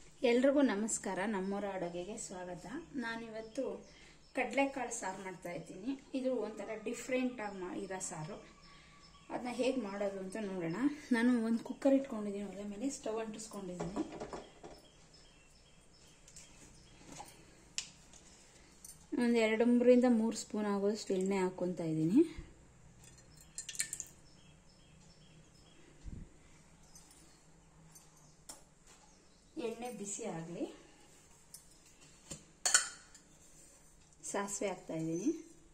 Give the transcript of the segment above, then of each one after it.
ಎಲ್ರಿಗೂ ನಮಸ್ಕಾರ ನಮ್ಮೂರ ಅಡುಗೆಗೆ ಸ್ವಾಗತ ನಾನಿವತ್ತು ಕಡಲೆಕಾಳು ಸಾರು ಮಾಡ್ತಾ ಇದ್ದೀನಿ ಇದು ಒಂಥರ ಡಿಫ್ರೆಂಟ್ ಆಗಿ ಮಾ ಇರೋ ಸಾರು ಅದನ್ನ ಹೇಗೆ ಮಾಡೋದು ಅಂತ ನೋಡೋಣ ನಾನು ಒಂದು ಕುಕ್ಕರ್ ಇಟ್ಕೊಂಡಿದ್ದೀನಿ ಒಲೆ ಮೇಲೆ ಸ್ಟವ್ ಅಂಟಿಸ್ಕೊಂಡಿದ್ದೀನಿ ಒಂದು ಎರಡು ಮೂರಿಂದ ಮೂರು ಸ್ಪೂನ್ ಆಗೋಷ್ಟು ಎಣ್ಣೆ ಹಾಕ್ಕೊತಾ ಇದ್ದೀನಿ ಎಣ್ಣೆ ಬಿಸಿ ಆಗಲಿ ಸಾಸಿವೆ ಹಾಕ್ತಾ ಇದ್ದೀನಿ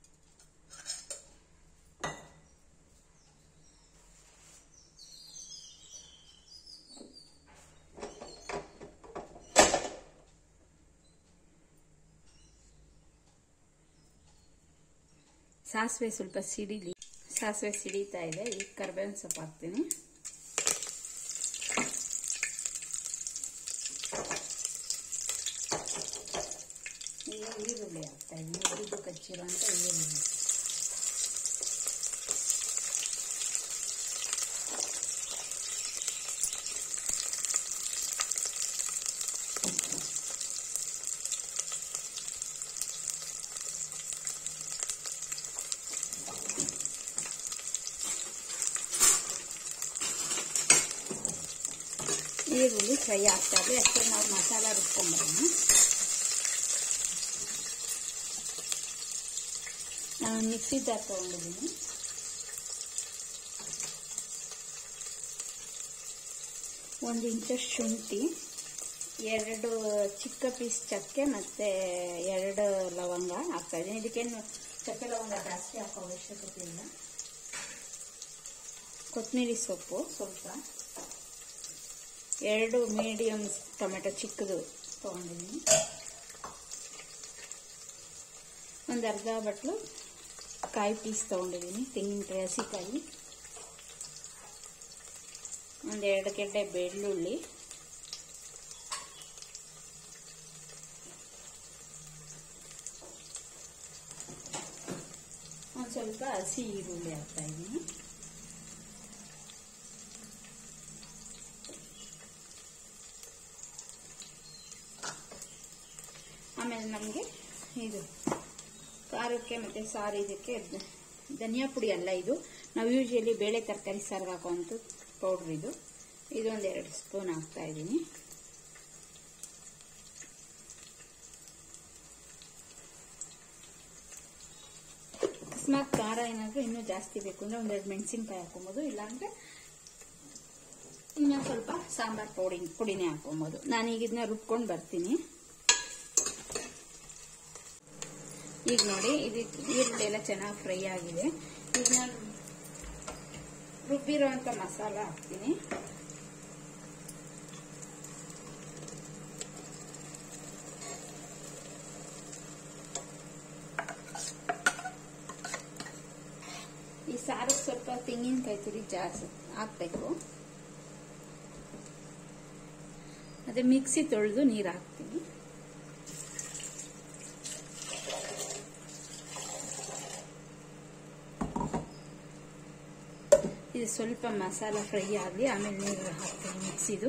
ಸಾಸಿವೆ ಸ್ವಲ್ಪ ಸಿಡಿಲಿ ಸಾಸಿವೆ ಸಿಡಿತಾ ಇದೆ ಈಗ ಕರ್ಬೇವಿನ ಸೊಪ್ಪು ಹಾಕ್ತೀನಿ ಈಗ ಈರುಳ್ಳಿ ಹಾಕ್ತಾ ಇದ್ದೀನಿ ಉರಿದು ಕಚ್ಚಿರೋಂಥ ಈರುಳ್ಳಿ ಈರುಳ್ಳಿ ಫ್ರೈ ಆಗ್ತಾ ಇದೆ ಅಷ್ಟೇ ನಾವು ಮಸಾಲ ರುಬ್ಕೊಂಬರೋಣ ನಾನು ಮಿಕ್ಸಿ ಜಾರ್ ತೊಗೊಂಡಿದ್ದೀನಿ ಒಂದು ಇಂಚಷ್ಟು ಶುಂಠಿ ಎರಡು ಚಿಕ್ಕ ಪೀಸ್ ಚಕ್ಕೆ ಮತ್ತು ಎರಡು ಲವಂಗ ಹಾಕ್ತಾಯಿದ್ದೀನಿ ಇದಕ್ಕೇನು ಚಕ್ಕೆ ಲವಂಗ ಜಾಸ್ತಿ ಹಾಕೋ ಅವಶ್ಯಕತೆ ಇಲ್ಲ ಕೊತ್ತಂಬರಿ ಸೊಪ್ಪು ಸ್ವಲ್ಪ ಎರಡು ಮೀಡಿಯಮ್ ಟೊಮೆಟೊ ಚಿಕ್ಕದು ತೊಗೊಂಡಿದ್ದೀನಿ ಒಂದು ಅರ್ಧ ಬಟ್ಲು ಕಾಯಿ ಪೀಸ್ ತೊಗೊಂಡಿದ್ದೀನಿ ತೆಂಗಿನಕಾಯಿ ಹಸಿಕಾಯಿ ಒಂದು ಎರಡು ಗೆಡ್ಡೆ ಬೆಳ್ಳುಳ್ಳಿ ಒಂದು ಸ್ವಲ್ಪ ಹಸಿ ಈರುಳ್ಳಿ ಹಾಕ್ತಾ ಇದ್ದೀನಿ ಆಮೇಲೆ ನಮಗೆ ಇದು ಖಾರಕ್ಕೆ ಮತ್ತು ಸಾರು ಇದಕ್ಕೆ ಧನಿಯಾ ಪುಡಿ ಅಲ್ಲ ಇದು ನಾವು ಯೂಶಲಿ ಬೇಳೆ ತರಕಾರಿ ಸಾರಿಗೆ ಹಾಕುವಂಥ ಪೌಡ್ರ್ ಇದು ಇದೊಂದು ಎರಡು ಸ್ಪೂನ್ ಹಾಕ್ತಾ ಇದ್ದೀನಿ ಅಕಸ್ಮಾತ್ ಖಾರ ಏನಾದರೂ ಇನ್ನೂ ಜಾಸ್ತಿ ಬೇಕು ಅಂದರೆ ಒಂದೆರಡು ಮೆಣಸಿನ್ಕಾಯಿ ಹಾಕೊಬೋದು ಇಲ್ಲಾಂದರೆ ಇನ್ನೊಂದು ಸ್ವಲ್ಪ ಸಾಂಬಾರು ಪೌಡಿ ಪುಡಿನೇ ಹಾಕೊಬೋದು ನಾನೀಗ ಇದನ್ನ ರುಬ್ಕೊಂಡು ಬರ್ತೀನಿ ಈಗ ನೋಡಿ ಇದಕ್ಕೆ ಈರುಳ್ಳಿ ಎಲ್ಲ ಚೆನ್ನಾಗಿ ಫ್ರೈ ಆಗಿದೆ ಈಗ ನಾನು ರುಬ್ಬಿರೋಂಥ ಮಸಾಲ ಹಾಕ್ತೀನಿ ಈ ಸಾರು ಸ್ವಲ್ಪ ತೆಂಗಿನಕಾಯಿ ತುರಿ ಜಾಸ್ತಿ ಹಾಕ್ಬೇಕು ಅದೇ ಮಿಕ್ಸಿ ತೊಳೆದು ನೀರು ಹಾಕ್ತೀನಿ ಇದು ಸ್ವಲ್ಪ ಮಸಾಲ ಫ್ರೈ ಆಗಲಿ ಆಮೇಲೆ ನೀರು ಹಾಕ್ತೀನಿ ಮಿಕ್ಸಿದು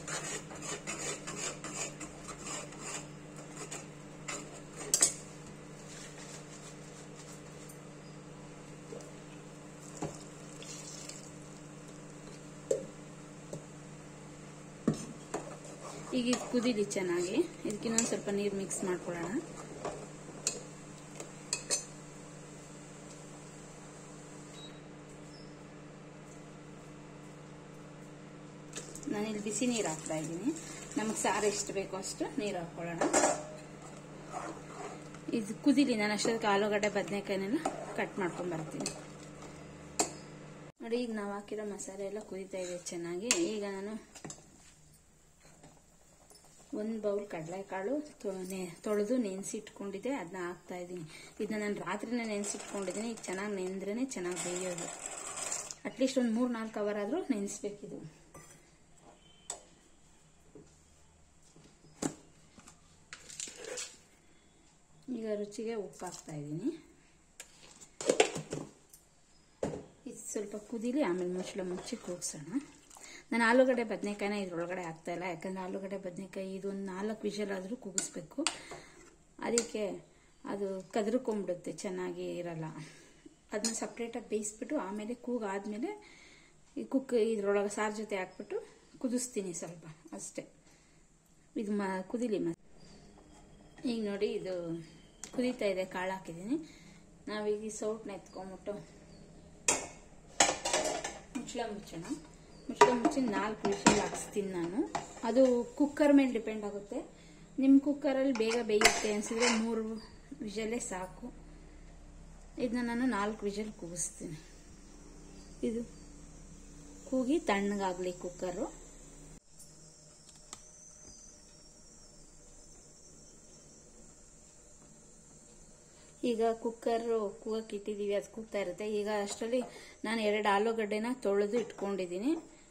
ಈಗ ಇದು ಕುದೀಲಿ ಚೆನ್ನಾಗಿ ಇದಕ್ಕಿನ್ನೊಂದು ಸ್ವಲ್ಪ ನೀರು ಮಿಕ್ಸ್ ಮಾಡ್ಕೊಳ್ಳೋಣ ನಾನಿಲ್ಲಿ ಬಿಸಿ ನೀರು ಹಾಕ್ತಾ ಇದ್ದೀನಿ ನಮಗೆ ಸಾರು ಎಷ್ಟು ಬೇಕೋ ಅಷ್ಟು ನೀರು ಹಾಕ್ಕೊಳ್ಳೋಣ ಇದು ಕುದಿಲಿ ನಾನು ಅಷ್ಟೊತ್ತಿಗೆ ಆಲೂಗಡ್ಡೆ ಬದನೆಕಾಯಿನೆಲ್ಲ ಕಟ್ ಮಾಡ್ಕೊಂಡು ಬರ್ತೀನಿ ನೋಡಿ ಈಗ ನಾವು ಹಾಕಿರೋ ಮಸಾಲೆ ಎಲ್ಲ ಕುದೀತಾ ಇದೆ ಚೆನ್ನಾಗಿ ಈಗ ನಾನು ಒಂದು ಬೌಲ್ ಕಡಲೆಕಾಳು ತೊಳೆದು ನೆನೆಸಿಟ್ಕೊಂಡಿದ್ದೆ ಅದನ್ನ ಹಾಕ್ತಾ ಇದ್ದೀನಿ ಇದನ್ನ ನಾನು ರಾತ್ರಿನೇ ನೆನೆಸಿಟ್ಕೊಂಡಿದ್ದೀನಿ ಈಗ ಚೆನ್ನಾಗಿ ನೆಂದ್ರೇ ಚೆನ್ನಾಗಿ ಬೇಯೋದು ಅಟ್ಲೀಸ್ಟ್ ಒಂದು ಮೂರು ನಾಲ್ಕು ಅವರ್ ಆದರೂ ನೆನೆಸ್ಬೇಕಿದು ಈಗ ರುಚಿಗೆ ಉಪ್ಪು ಹಾಕ್ತಾ ಇದ್ದೀನಿ ಇದು ಸ್ವಲ್ಪ ಕುದೀಲಿ ಆಮೇಲೆ ಮುಚ್ಚಳ ಮುಚ್ಚಿ ಕೂಗ್ಸೋಣ ನಾನು ಆಲೂಗಡ್ಡೆ ಬದನೆಕಾಯಿನ ಇದ್ರೊಳಗಡೆ ಹಾಕ್ತಾ ಇಲ್ಲ ಯಾಕಂದರೆ ಆಲೂಗಡ್ಡೆ ಬದನೆಕಾಯಿ ಇದು ಒಂದು ನಾಲ್ಕು ವಿಷಲ್ ಆದರೂ ಕೂಗಿಸ್ಬೇಕು ಅದಕ್ಕೆ ಅದು ಕದ್ರಕೊಂಬಿಡುತ್ತೆ ಚೆನ್ನಾಗಿ ಇರಲ್ಲ ಅದನ್ನ ಸಪ್ರೇಟಾಗಿ ಬೇಯಿಸ್ಬಿಟ್ಟು ಆಮೇಲೆ ಕೂಗಾದ್ಮೇಲೆ ಈ ಕುಕ್ ಇದ್ರೊಳಗೆ ಸಾರು ಜೊತೆ ಹಾಕ್ಬಿಟ್ಟು ಕುದಿಸ್ತೀನಿ ಸ್ವಲ್ಪ ಅಷ್ಟೇ ಇದು ಮ ಕುದಿಲಿ ಮ ಈಗ ನೋಡಿ ಇದು ಕುದೀತಾ ಇದೆ ಕಾಳು ಹಾಕಿದ್ದೀನಿ ನಾವೀಗ ಈ ಸೌಟ್ನ ಎತ್ಕೊಂಬಿಟ್ಟು ಮುಚ್ಚಳ ಮುಚ್ಚೋಣ ಮುಚ್ಚಳ ಮುಚ್ಚಿ ನಾಲ್ಕು ವಿಷಲ್ ಹಾಕ್ಸ್ತೀನಿ ನಾನು ಅದು ಕುಕ್ಕರ್ ಮೇಲೆ ಡಿಪೆಂಡ್ ಆಗುತ್ತೆ ನಿಮ್ಮ ಕುಕ್ಕರಲ್ಲಿ ಬೇಗ ಬೇಯುತ್ತೆ ಅನ್ಸಿದ್ರೆ ಮೂರು ವಿಷಲೇ ಸಾಕು ಇದನ್ನ ನಾನು ನಾಲ್ಕು ವಿಷಲ್ ಕೂಗಿಸ್ತೀನಿ ಇದು ಕೂಗಿ ತಣ್ಣಗಾಗಲಿ ಕುಕ್ಕರು ಈಗ ಕುಕ್ಕರ್ ಕೂಗಕ್ಕೆ ಇಟ್ಟಿದ್ದೀವಿ ಅದು ಕೂಗ್ತಾ ಇರುತ್ತೆ ಈಗ ಅಷ್ಟರಲ್ಲಿ ನಾನು ಎರಡು ಆಲೂಗಡ್ಡೆನ ತೊಳೆದು ಇಟ್ಕೊಂಡಿದ್ದೀನಿ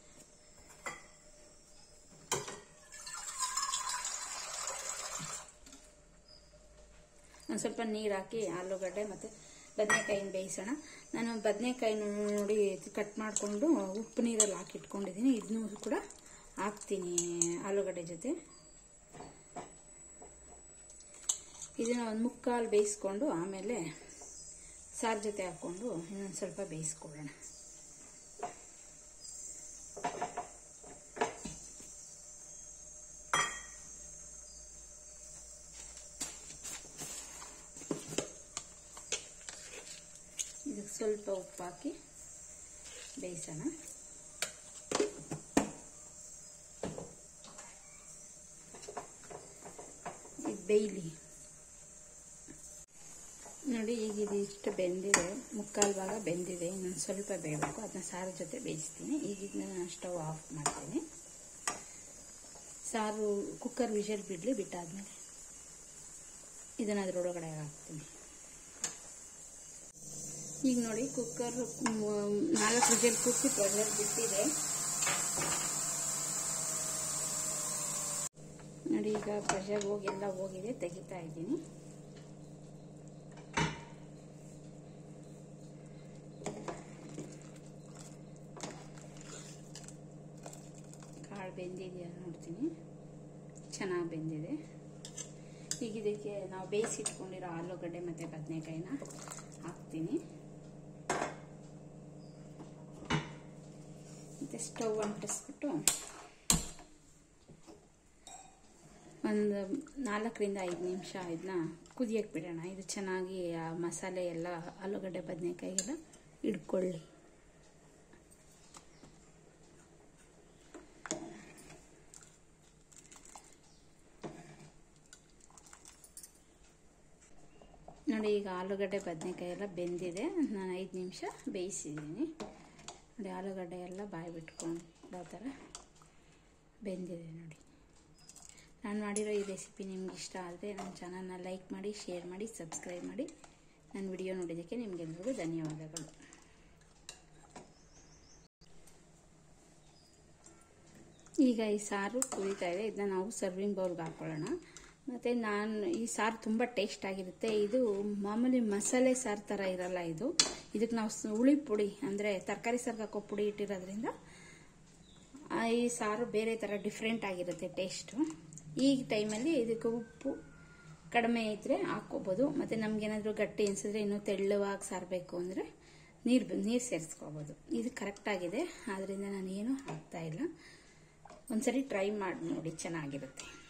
ಒಂದು ಸ್ವಲ್ಪ ನೀರು ಹಾಕಿ ಆಲೂಗಡ್ಡೆ ಮತ್ತು ಬದನೆಕಾಯಿನ ಬೇಯಿಸೋಣ ನಾನು ಬದನೆಕಾಯಿ ನೋಡಿ ಕಟ್ ಮಾಡಿಕೊಂಡು ಉಪ್ಪು ನೀರಲ್ಲಿ ಹಾಕಿ ಇಟ್ಕೊಂಡಿದ್ದೀನಿ ಇದನ್ನೂ ಕೂಡ ಹಾಕ್ತೀನಿ ಆಲೂಗಡ್ಡೆ ಜೊತೆ ಇದನ್ನ ಒಂದು ಮುಕ್ಕಾಲು ಬೇಯಿಸ್ಕೊಂಡು ಆಮೇಲೆ ಸಾರು ಜೊತೆ ಹಾಕ್ಕೊಂಡು ಇನ್ನೊಂದು ಸ್ವಲ್ಪ ಬೇಯಿಸ್ಕೊಳ್ಳೋಣ ಇದಕ್ಕೆ ಸ್ವಲ್ಪ ಉಪ್ಪು ಹಾಕಿ ಬೇಯಿಸೋಣ ಇದು ಬೇಯಲಿ ನೋಡಿ ಈಗ ಇದು ಇಷ್ಟು ಬೆಂದಿದೆ ಮುಕ್ಕಾಲು ಭಾಗ ಬೆಂದಿದೆ ಇನ್ನೊಂದು ಸ್ವಲ್ಪ ಬೇಯಬೇಕು ಅದನ್ನ ಸಾರು ಜೊತೆ ಬೇಯಿಸ್ತೀನಿ ಈಗ ಇದನ್ನ ನಾನು ಸ್ಟವ್ ಆಫ್ ಮಾಡ್ತೀನಿ ಸಾರು ಕುಕ್ಕರ್ ವಿಷಲ್ ಬಿಡಲಿ ಬಿಟ್ಟಾದ್ಮೇಲೆ ಇದನ್ನು ಅದರೊಳಗಡೆ ಹಾಕ್ತೀನಿ ಈಗ ನೋಡಿ ಕುಕ್ಕರ್ ನಾಲ್ಕು ವಿಷಲ್ ಕುಕ್ಕಿ ಪ್ರೆಷರ್ ಬಿಟ್ಟಿದೆ ನೋಡಿ ಈಗ ಪ್ರೆಷರ್ ಹೋಗಿ ಎಲ್ಲ ಹೋಗಿದೆ ತೆಗಿತಾ ಇದ್ದೀನಿ ಕಾಳು ಬೆಂದಿದೆಯಾ ನೋಡ್ತೀನಿ ಚೆನ್ನಾಗಿ ಬೆಂದಿದೆ ಈಗ ಇದಕ್ಕೆ ನಾವು ಬೇಯಿಸಿಟ್ಕೊಂಡಿರೋ ಆಲೂಗಡ್ಡೆ ಮತ್ತು ಬದನೆಕಾಯಿನ ಹಾಕ್ತೀನಿ ಮತ್ತು ಸ್ಟವ್ ಅಂಟಿಸ್ಬಿಟ್ಟು ಒಂದು ನಾಲ್ಕರಿಂದ ಐದು ನಿಮಿಷ ಇದನ್ನ ಕುದಿಯಕ್ಕೆ ಬಿಡೋಣ ಇದು ಚೆನ್ನಾಗಿ ಆ ಮಸಾಲೆ ಎಲ್ಲ ಆಲೂಗಡ್ಡೆ ಬದನೆಕಾಯಿಗೆಲ್ಲ ಹಿಡ್ಕೊಳ್ಳಿ ನೋಡಿ ಈಗ ಆಲೂಗಡ್ಡೆ ಬದನೆಕಾಯಿ ಎಲ್ಲ ಬೆಂದಿದೆ ನಾನು ಐದು ನಿಮಿಷ ಬೇಯಿಸಿದ್ದೀನಿ ನೋಡಿ ಆಲೂಗಡ್ಡೆ ಎಲ್ಲ ಬಾಯಿ ಬಿಟ್ಕೊಂಡು ಥರ ಬೆಂದಿದೆ ನೋಡಿ ನಾನು ಮಾಡಿರೋ ಈ ರೆಸಿಪಿ ನಿಮ್ಗೆ ಇಷ್ಟ ಆದರೆ ನನ್ನ ಚಾನಲ್ನ ಲೈಕ್ ಮಾಡಿ ಶೇರ್ ಮಾಡಿ ಸಬ್ಸ್ಕ್ರೈಬ್ ಮಾಡಿ ನನ್ನ ವಿಡಿಯೋ ನೋಡಿದ್ದಕ್ಕೆ ನಿಮಗೆಲ್ರಿಗೂ ಧನ್ಯವಾದಗಳು ಈಗ ಈ ಸಾರು ಕುದೀತಾ ಇದೆ ಇದನ್ನ ನಾವು ಸರ್ವಿಂಗ್ ಬೌಲ್ಗೆ ಹಾಕೊಳ್ಳೋಣ ಮತ್ತು ನಾನು ಈ ಸಾರು ತುಂಬ ಟೇಸ್ಟ್ ಆಗಿರುತ್ತೆ ಇದು ಮಾಮೂಲಿ ಮಸಾಲೆ ಸಾರು ಥರ ಇರಲ್ಲ ಇದು ಇದಕ್ಕೆ ನಾವು ಹುಳಿ ಪುಡಿ ಅಂದರೆ ತರಕಾರಿ ಸಾರಿಗೆ ಹಾಕೋ ಪುಡಿ ಇಟ್ಟಿರೋದ್ರಿಂದ ಈ ಸಾರು ಬೇರೆ ಥರ ಡಿಫ್ರೆಂಟ್ ಆಗಿರುತ್ತೆ ಟೇಸ್ಟು ಈ ಟೈಮಲ್ಲಿ ಇದಕ್ಕೆ ಉಪ್ಪು ಕಡಿಮೆ ಇದ್ದರೆ ಹಾಕ್ಕೋಬೋದು ಮತ್ತು ನಮಗೇನಾದರೂ ಗಟ್ಟಿ ಅನಿಸಿದ್ರೆ ಇನ್ನೂ ತೆಳ್ಳುವಾಗಿ ಸಾರಬೇಕು ಅಂದರೆ ನೀರು ನೀರು ಸೇರಿಸ್ಕೋಬೋದು ಇದು ಕರೆಕ್ಟಾಗಿದೆ ಆದ್ದರಿಂದ ನಾನು ಏನೂ ಹಾಕ್ತಾ ಇಲ್ಲ ಒಂದ್ಸರಿ ಟ್ರೈ ಮಾಡಿ ನೋಡಿ ಚೆನ್ನಾಗಿರುತ್ತೆ